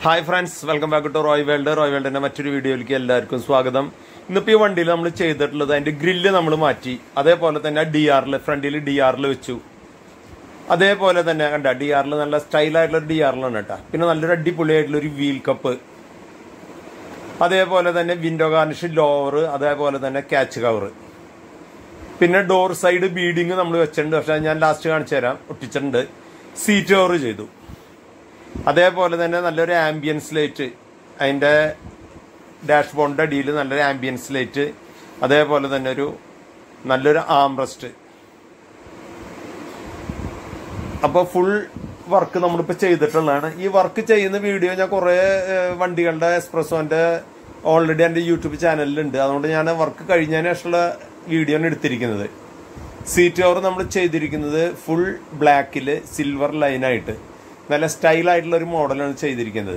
Hi friends welcome back to Roy world Roy വേൾഡിന്റെ മറ്റൊരു വീഡിയോയിലേക്ക് എല്ലാവർക്കും സ്വാഗതം ഇന്നിപ്പോൾ ഈ വണ്ടിയിൽ നമ്മൾ ചെയ്തിട്ടുള്ളത് അതിന്റെ ഗ്രില്ല് നമ്മൾ മാറ്റി അതേപോലെ തന്നെ ഡി ആറിൽ ഫ്രണ്ടിൽ ഡി ആറിൽ വെച്ചു അതേപോലെ തന്നെ കണ്ട ഡി ആറിൽ നല്ല സ്റ്റൈലായിട്ടുള്ള ഡി ആറിലാണ് കേട്ടോ പിന്നെ നല്ലൊരു അടിപൊളിയായിട്ടുള്ള ഒരു വീൽ കപ്പ് അതേപോലെ തന്നെ വിൻഡോ ഗാർണിഷ് ലോവർ അതേപോലെ തന്നെ ക്യാച്ച് കവർ പിന്നെ ഡോർ സൈഡ് ബീഡിങ് നമ്മൾ വെച്ചിട്ടുണ്ട് പക്ഷെ അത് ഞാൻ ലാസ്റ്റ് കാണിച്ചു തരാം ഒട്ടിച്ചിട്ടുണ്ട് സീറ്റ് കവർ ചെയ്തു അതേപോലെ തന്നെ നല്ലൊരു ആംബിയൻസ് ലൈറ്റ് അതിൻ്റെ ഡാഷ്ബോർഡിൻ്റെ അടിയിൽ നല്ലൊരു ആംബിയൻസ് ലൈറ്റ് അതേപോലെ തന്നെ ഒരു നല്ലൊരു ആംറസ്റ്റ് അപ്പോൾ ഫുൾ വർക്ക് നമ്മളിപ്പോൾ ചെയ്തിട്ടുള്ളതാണ് ഈ വർക്ക് ചെയ്യുന്ന വീഡിയോ ഞാൻ കുറേ ഏഹ്, വണ്ടികളുടെ എക്സ്പ്രസോന്റെ ഓൾറെഡി എൻ്റെ യൂട്യൂബ് ചാനലിലുണ്ട് അതുകൊണ്ട് ഞാൻ വർക്ക് കഴിഞ്ഞതിന് ശേഷമുള്ള വീഡിയോ ആണ് എടുത്തിരിക്കുന്നത് സീറ്റ് കവർ നമ്മൾ ചെയ്തിരിക്കുന്നത് ഫുൾ ബ്ലാക്കിൽ സിൽവർ ലൈനായിട്ട് നല്ല സ്റ്റൈലായിട്ടുള്ള ഒരു മോഡലാണ് ചെയ്തിരിക്കുന്നത്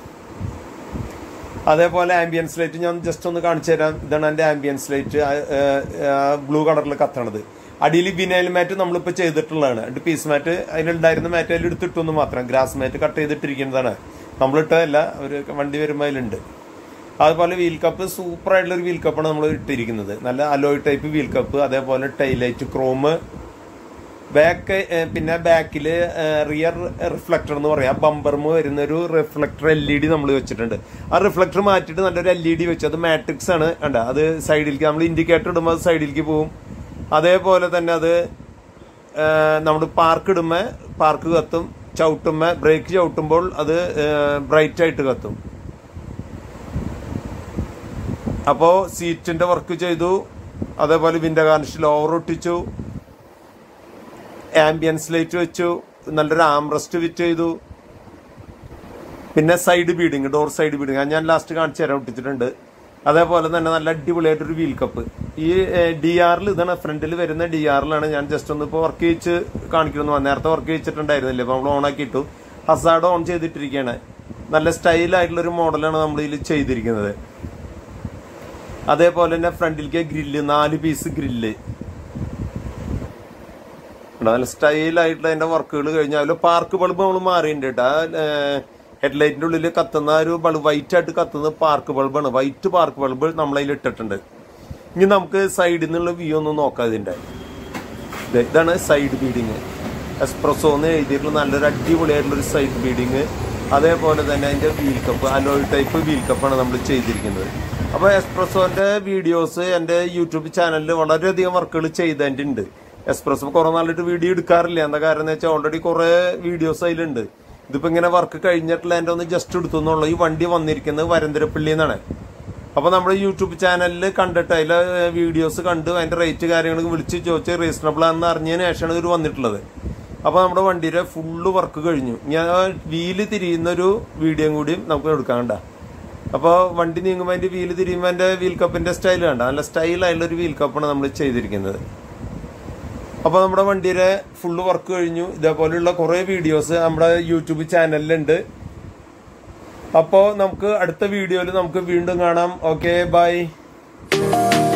അതേപോലെ ആംബിയൻസ് ലൈറ്റ് ഞാൻ ജസ്റ്റ് ഒന്ന് കാണിച്ചു തരാം ഇതാണ് എൻ്റെ ആംബിയൻസ് ലൈറ്റ് ബ്ലൂ കളറിൽ കത്തണത് അടിയിൽ വിനൈൽ മാറ്റ് നമ്മളിപ്പോൾ ചെയ്തിട്ടുള്ളതാണ് രണ്ട് പീസ് മാറ്റ് അതിലുണ്ടായിരുന്ന മാറ്റ് അതിൽ എടുത്തിട്ടൊന്ന് മാത്രം ഗ്രാസ് മാറ്റ് കട്ട് ചെയ്തിട്ടിരിക്കുന്നതാണ് നമ്മളിട്ടതല്ല ഒരു വണ്ടി വരുമ്പോൾ അതിലുണ്ട് അതുപോലെ വീൽ കപ്പ് സൂപ്പർ ആയിട്ടുള്ള ഒരു വീൽ കപ്പാണ് നമ്മൾ ഇട്ടിരിക്കുന്നത് നല്ല അലോയ് ടൈപ്പ് വീൽ കപ്പ് അതേപോലെ ടൈലൈറ്റ് ക്രോമ് ബാക്ക് പിന്നെ ബാക്കിൽ റിയർ റിഫ്ലക്ടർ എന്ന് പറയാം ബമ്പർമ് വരുന്ന ഒരു റിഫ്ലക്ടർ എൽ ഇ ഡി നമ്മൾ വെച്ചിട്ടുണ്ട് ആ റിഫ്ലക്ടർ മാറ്റിയിട്ട് നല്ലൊരു എൽ ഇ ഡി വെച്ചു അത് മാട്രിക്സ് ആണ് കണ്ട അത് സൈഡിലേക്ക് നമ്മൾ ഇൻഡിക്കേറ്റർ ഇടുമ്പോൾ അത് സൈഡിലേക്ക് പോകും അതേപോലെ തന്നെ അത് നമ്മൾ പാർക്ക് ഇടുമ്പോൾ പാർക്ക് കത്തും ചവിട്ടുമ്പോൾ ബ്രേക്ക് ചവിട്ടുമ്പോൾ അത് ബ്രൈറ്റ് ആയിട്ട് കത്തും അപ്പോൾ സീറ്റിന്റെ വർക്ക് ചെയ്തു അതേപോലെ വിൻഡോ ഗാർണിഷ് ലോവർ ഒട്ടിച്ചു ആംബിയൻസ് ലൈറ്റ് വെച്ചു നല്ലൊരു ആംറസ്റ്റ് ഫിറ്റ് ചെയ്തു പിന്നെ side beading door side beading ഞാൻ ലാസ്റ്റ് കാണിച്ചു തരാൻ ഒട്ടിച്ചിട്ടുണ്ട് അതേപോലെ തന്നെ നല്ല അടിപൊളിയായിട്ടൊരു വീൽ കപ്പ് ഈ ഡി ആറിൽ ഇതാണ് ഫ്രണ്ടിൽ വരുന്ന ഡി ആറിലാണ് ഞാൻ ജസ്റ്റ് ഒന്ന് ഇപ്പോൾ വർക്ക് ചെയ്യിച്ച് കാണിക്കണമെന്ന് പറഞ്ഞു നേരത്തെ വർക്ക് ചെയ്യിച്ചിട്ടുണ്ടായിരുന്നില്ല അപ്പോൾ നമ്മൾ ഓണാക്കി ഇട്ടു ഹസാഡ് ഓൺ ചെയ്തിട്ടിരിക്കുകയാണ് നല്ല സ്റ്റൈലായിട്ടുള്ള ഒരു മോഡലാണ് നമ്മൾ ഇതിൽ ചെയ്തിരിക്കുന്നത് അതേപോലെ തന്നെ ഫ്രണ്ടിലേക്ക് ഗ്രില്ല് നാല് പീസ് ഗ്രില്ല് ഉണ്ട്. നല്ല സ്റ്റൈലായിട്ടുള്ള അതിന്റെ വർക്കുകൾ കഴിഞ്ഞാൽ അതിൽ പാർക്ക് ബൾബ് നമ്മൾ മാറിയിട്ടുണ്ട് കേട്ടോ ഹെഡ്ലൈറ്റിന്റെ ഉള്ളിൽ കത്തുന്ന ആ ഒരു ബൾബ് വൈറ്റ് ആയിട്ട് കത്തുന്ന പാർക്ക് ബൾബാണ് വൈറ്റ് പാർക്ക് ബൾബ് നമ്മളതിൽ ഇട്ടിട്ടുണ്ട് ഇനി നമുക്ക് സൈഡിൽ നിന്നുള്ള വ്യൂ ഒന്ന് നോക്കാം ഇതിന്റെ ദേ, ഇതാണ് സൈഡ് ബീഡിങ് എക്സ്പ്രസോ എന്ന് എഴുതിയിട്ടുള്ള നല്ലൊരു അടിപൊളിയായിട്ടുള്ള ഒരു സൈഡ് ബീഡിങ് അതേപോലെ തന്നെ അതിന്റെ wheel cup alloy type wheel കപ്പാണ് നമ്മൾ ചെയ്തിരിക്കുന്നത് അപ്പോൾ എക്സ്പ്രസോന്റെ വീഡിയോസ് എൻ്റെ യൂട്യൂബ് ചാനലിൽ വളരെയധികം വർക്കുകൾ ചെയ്തിട്ടുണ്ട് എക്സ്പ്രസ് കുറെ നാളിട്ട് വീഡിയോ എടുക്കാറില്ല എന്താ കാരണം എന്ന് വെച്ചാൽ ഓൾറെഡി കുറെ വീഡിയോസ് അതിലുണ്ട് ഇതിപ്പോ ഇങ്ങനെ വർക്ക് കഴിഞ്ഞിട്ടുള്ള എൻ്റെ ഒന്ന് ജസ്റ്റ് എടുത്തു എന്നുള്ളൂ ഈ വണ്ടി വന്നിരിക്കുന്നത് വരന്തരപ്പള്ളി എന്നാണ് അപ്പൊ നമ്മുടെ യൂട്യൂബ് ചാനലിൽ കണ്ടിട്ട് അതിലെ വീഡിയോസ് കണ്ട് അതിന്റെ റേറ്റ് കാര്യങ്ങളൊക്കെ വിളിച്ച് ചോദിച്ച് റീസണബിൾ ആണെന്ന് അറിഞ്ഞതിന് ശേഷമാണ് ഇവർ വന്നിട്ടുള്ളത് അപ്പൊ നമ്മുടെ വണ്ടിയുടെ ഫുള്ള് വർക്ക് കഴിഞ്ഞു ഞാൻ വീല് തിരിയുന്ന ഒരു വീഡിയോയും കൂടി നമുക്ക് എടുക്കാൻ കണ്ട അപ്പോൾ വണ്ടി നീങ്ങുമ്പോൾ അതിന്റെ വീല് തിരിയുമ്പോൾ അതിന്റെ വീൽ കപ്പിന്റെ സ്റ്റൈൽ കണ്ട നല്ല സ്റ്റൈലായുള്ള ഒരു വീൽ കപ്പാണ് നമ്മൾ ചെയ്തിരിക്കുന്നത് അപ്പോൾ നമ്മുടെ വണ്ടിയുടെ ഫുള്ള് വർക്ക് കഴിഞ്ഞു ഇതേപോലെയുള്ള കുറേ വീഡിയോസ് നമ്മുടെ യൂട്യൂബ് ചാനലിലുണ്ട് അപ്പോൾ നമുക്ക് അടുത്ത വീഡിയോയിൽ നമുക്ക് വീണ്ടും കാണാം ഓക്കെ ബൈ